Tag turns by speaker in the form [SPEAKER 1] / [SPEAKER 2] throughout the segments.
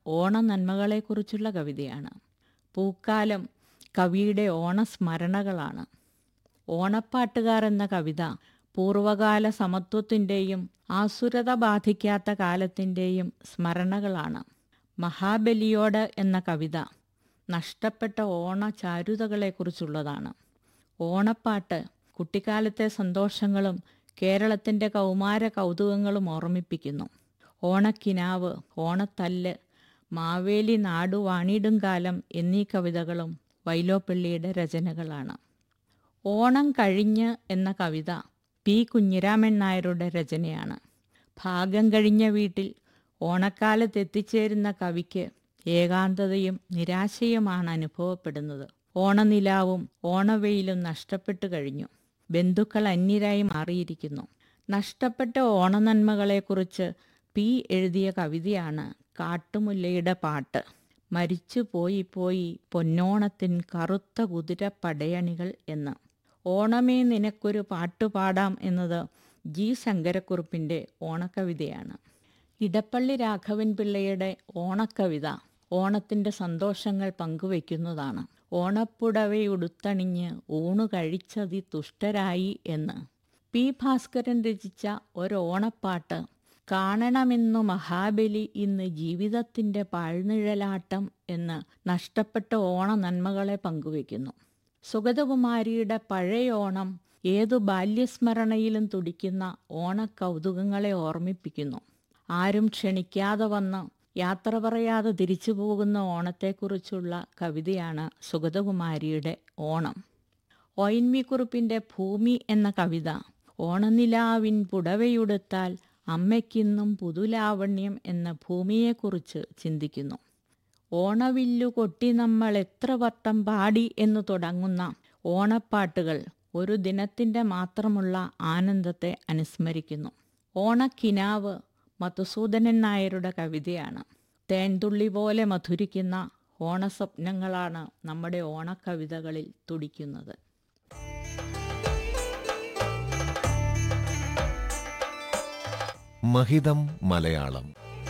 [SPEAKER 1] ഓണനന്മകളെക്കുറിച്ചുള്ള കവിതയാണ് പൂക്കാലം കവിയുടെ ഓണസ്മരണകളാണ് ഓണപ്പാട്ടുകാർ എന്ന കവിത പൂർവകാല സമത്വത്തിൻ്റെയും ആസുരത ബാധിക്കാത്ത കാലത്തിൻ്റെയും സ്മരണകളാണ് മഹാബലിയോട് എന്ന കവിത നഷ്ടപ്പെട്ട ഓണ ചാരുതകളെക്കുറിച്ചുള്ളതാണ് ഓണപ്പാട്ട് കുട്ടിക്കാലത്തെ സന്തോഷങ്ങളും കേരളത്തിൻ്റെ കൗമാര കൗതുകങ്ങളും ഓർമ്മിപ്പിക്കുന്നു ഓണക്കിനാവ് ഓണത്തല്ല് മാവേലി നാടു വാണിടും കാലം എന്നീ കവിതകളും വൈലോപ്പിള്ളിയുടെ രചനകളാണ് ഓണം കഴിഞ്ഞ് എന്ന കവിത പി കുഞ്ഞിരാമൻ നായരുടെ രചനയാണ് ഭാഗം കഴിഞ്ഞ വീട്ടിൽ ഓണക്കാലത്ത് എത്തിച്ചേരുന്ന കവിക്ക് ഏകാന്തതയും നിരാശയുമാണ് അനുഭവപ്പെടുന്നത് ഓണനിലാവും ഓണവെയിലും നഷ്ടപ്പെട്ടു കഴിഞ്ഞു ബന്ധുക്കൾ അന്യരായി മാറിയിരിക്കുന്നു നഷ്ടപ്പെട്ട ഓണനന്മകളെക്കുറിച്ച് പി എഴുതിയ കവിതയാണ് കാട്ടുമുല്ലയുടെ പാട്ട് മരിച്ചു പോയി പോയി പൊന്നോണത്തിൻ കറുത്ത കുതിര പടയണികൾ എന്ന് ഓണമേ നിനക്കൊരു പാട്ടുപാടാം എന്നത് ജി ശങ്കരക്കുറുപ്പിൻ്റെ ഓണക്കവിതയാണ് ഇടപ്പള്ളി രാഘവൻ പിള്ളയുടെ ഓണക്കവിത ഓണത്തിൻ്റെ സന്തോഷങ്ങൾ പങ്കുവയ്ക്കുന്നതാണ് ഓണപ്പുടവയുടുത്തണിഞ്ഞ് ഊണു കഴിച്ചതി തുഷ്ടരായി എന്ന് പി ഭാസ്കരൻ രചിച്ച ഒരു ഓണപ്പാട്ട് കാണണമെന്നു മഹാബലി ഇന്ന് ജീവിതത്തിൻ്റെ പാഴ്നിഴലാട്ടം എന്ന് നഷ്ടപ്പെട്ട ഓണ നന്മകളെ പങ്കുവയ്ക്കുന്നു സുഗതകുമാരിയുടെ പഴയ ഓണം ഏതു ബാല്യസ്മരണയിലും തുടിക്കുന്ന ഓണക്കൗതുകങ്ങളെ ഓർമ്മിപ്പിക്കുന്നു ആരും ക്ഷണിക്കാതെ വന്ന് യാത്ര പറയാതെ തിരിച്ചു പോകുന്ന ഓണത്തെക്കുറിച്ചുള്ള കവിതയാണ് സുഗതകുമാരിയുടെ ഓണം ഒയിൻമിക്കുറുപ്പിൻ്റെ ഭൂമി എന്ന കവിത ഓണനിലാവിൻ പുടവയുടുത്താൽ അമ്മയ്ക്കിന്നും പുതുലാവണ്യം എന്ന ഭൂമിയെക്കുറിച്ച് ചിന്തിക്കുന്നു ഓണവില്ലു കൊട്ടി നമ്മൾ എത്ര വട്ടം പാടി എന്ന് തുടങ്ങുന്ന ഓണപ്പാട്ടുകൾ ഒരു ദിനത്തിൻ്റെ മാത്രമുള്ള ആനന്ദത്തെ അനുസ്മരിക്കുന്നു ഓണക്കിനാവ് മധുസൂദനൻ നായരുടെ കവിതയാണ് തേൻതുള്ളി പോലെ മധുരിക്കുന്ന ഓണസ്വപ്നങ്ങളാണ് നമ്മുടെ ഓണക്കവിതകളിൽ തുടിക്കുന്നത്
[SPEAKER 2] മഹിതം മലയാളം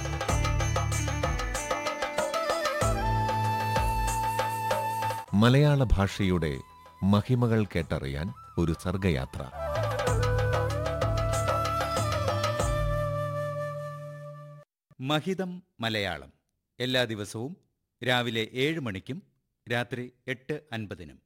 [SPEAKER 2] മലയാള ഭാഷയുടെ മഹിമകൾ കേട്ടറിയാൻ ഒരു സർഗയാത്ര
[SPEAKER 3] മഹിതം മലയാളം എല്ലാ ദിവസവും രാവിലെ ഏഴ് മണിക്കും രാത്രി എട്ട് അൻപതിനും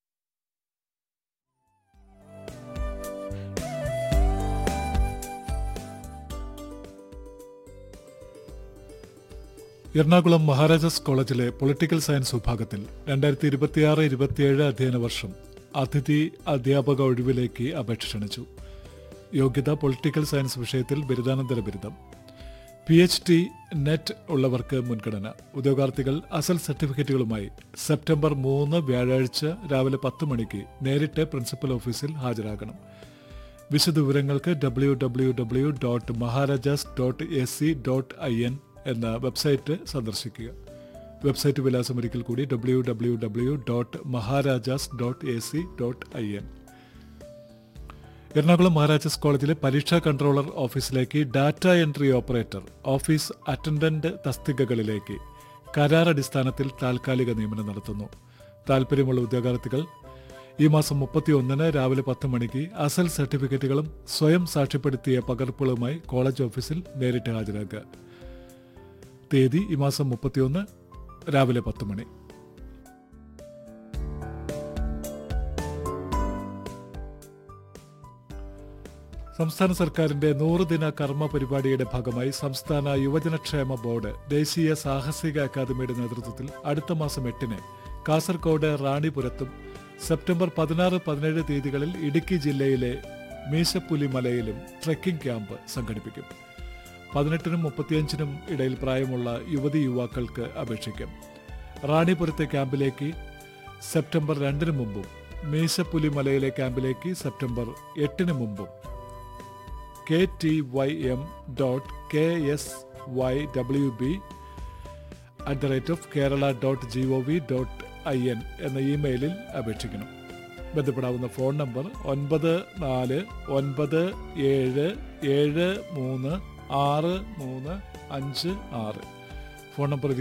[SPEAKER 4] എറണാകുളം മഹാരാജാസ് കോളേജിലെ പൊളിറ്റിക്കൽ സയൻസ് വിഭാഗത്തിൽ രണ്ടായിരത്തി ഇരുപത്തിയാറ് ഇരുപത്തിയേഴ് അധ്യയന വർഷം അതിഥി അധ്യാപക ഒഴിവിലേക്ക് അപേക്ഷ ക്ഷണിച്ചു യോഗ്യത പൊളിറ്റിക്കൽ സയൻസ് വിഷയത്തിൽ ബിരുദാനന്തര ബിരുദം പി എച്ച് ഡി നെറ്റ് ഉള്ളവർക്ക് മുൻഗണന ഉദ്യോഗാർത്ഥികൾ അസൽ സർട്ടിഫിക്കറ്റുകളുമായി സെപ്റ്റംബർ മൂന്ന് വ്യാഴാഴ്ച രാവിലെ പത്ത് മണിക്ക് നേരിട്ട് പ്രിൻസിപ്പൽ ഓഫീസിൽ ഹാജരാകണം വിശദവിവരങ്ങൾക്ക് W W W dot Maharajas dot A C dot I N എന്ന വെബ്സൈറ്റ് സന്ദർശിക്കുക വെബ്സൈറ്റ് വിലാസം ഒരിക്കൽ കൂടി W W W dot Maharajas dot A C dot I N Ernakulam Maharajas കോളേജിലെ പരീക്ഷാ കൺട്രോളർ ഓഫീസിലേക്ക് data entry operator office attendant തസ്തികകളിലേക്ക് കരാർ അടിസ്ഥാനത്തിൽ താൽക്കാലിക നിയമനം നടത്തുന്നു താൽപ്പര്യമുള്ള ഉദ്യോഗാർത്ഥികൾ ഈ മാസം മുപ്പത്തിയൊന്നിന് രാവിലെ പത്ത് മണിക്ക് അസൽ സർട്ടിഫിക്കറ്റുകളും സ്വയം സാക്ഷ്യപ്പെടുത്തിയ പകർപ്പുകളുമായി കോളേജ് ഓഫീസിൽ നേരിട്ട് ഹാജരാക്കുക തീയതി ഈ മാസം മുപ്പത്തിയൊന്ന് രാവിലെ പത്ത് മണി സംസ്ഥാന സർക്കാരിന്റെ നൂറുദിന കർമ്മ പരിപാടിയുടെ ഭാഗമായി സംസ്ഥാന യുവജനക്ഷേമ ബോർഡ് ദേശീയ സാഹസിക അക്കാദമിയുടെ നേതൃത്വത്തിൽ അടുത്ത മാസം എട്ടിന് കാസർഗോഡ് റാണിപുരത്തും സെപ്റ്റംബർ പതിനാറ് പതിനേഴ് തീയതികളിൽ ഇടുക്കി ജില്ലയിലെ മീശപ്പുലി മലയിലും ട്രെക്കിംഗ് ക്യാമ്പ് സംഘടിപ്പിക്കും പതിനെട്ടിനും മുപ്പത്തിയഞ്ചിനും ഇടയിൽ പ്രായമുള്ള യുവതി യുവാക്കൾക്ക് അപേക്ഷിക്കാം റാണിപുരത്തെ ക്യാമ്പിലേക്ക് സെപ്റ്റംബർ രണ്ടിന് മുമ്പും മീശപ്പുലി മലയിലെ ക്യാമ്പിലേക്ക് സെപ്റ്റംബർ എട്ടിന് മുമ്പും K T Y M dot K S Y W B at the rate of Kerala dot G O V dot I N എന്ന ഇമെയിലിൽ അപേക്ഷിക്കണം ബന്ധപ്പെടാവുന്ന ഫോൺ നമ്പർ ഒൻപത് നാല് ഒൻപത് ഏഴ് ഏഴ് മൂന്ന് ആറ് മൂന്ന് അഞ്ച് ആറ് ഫോൺ നമ്പർ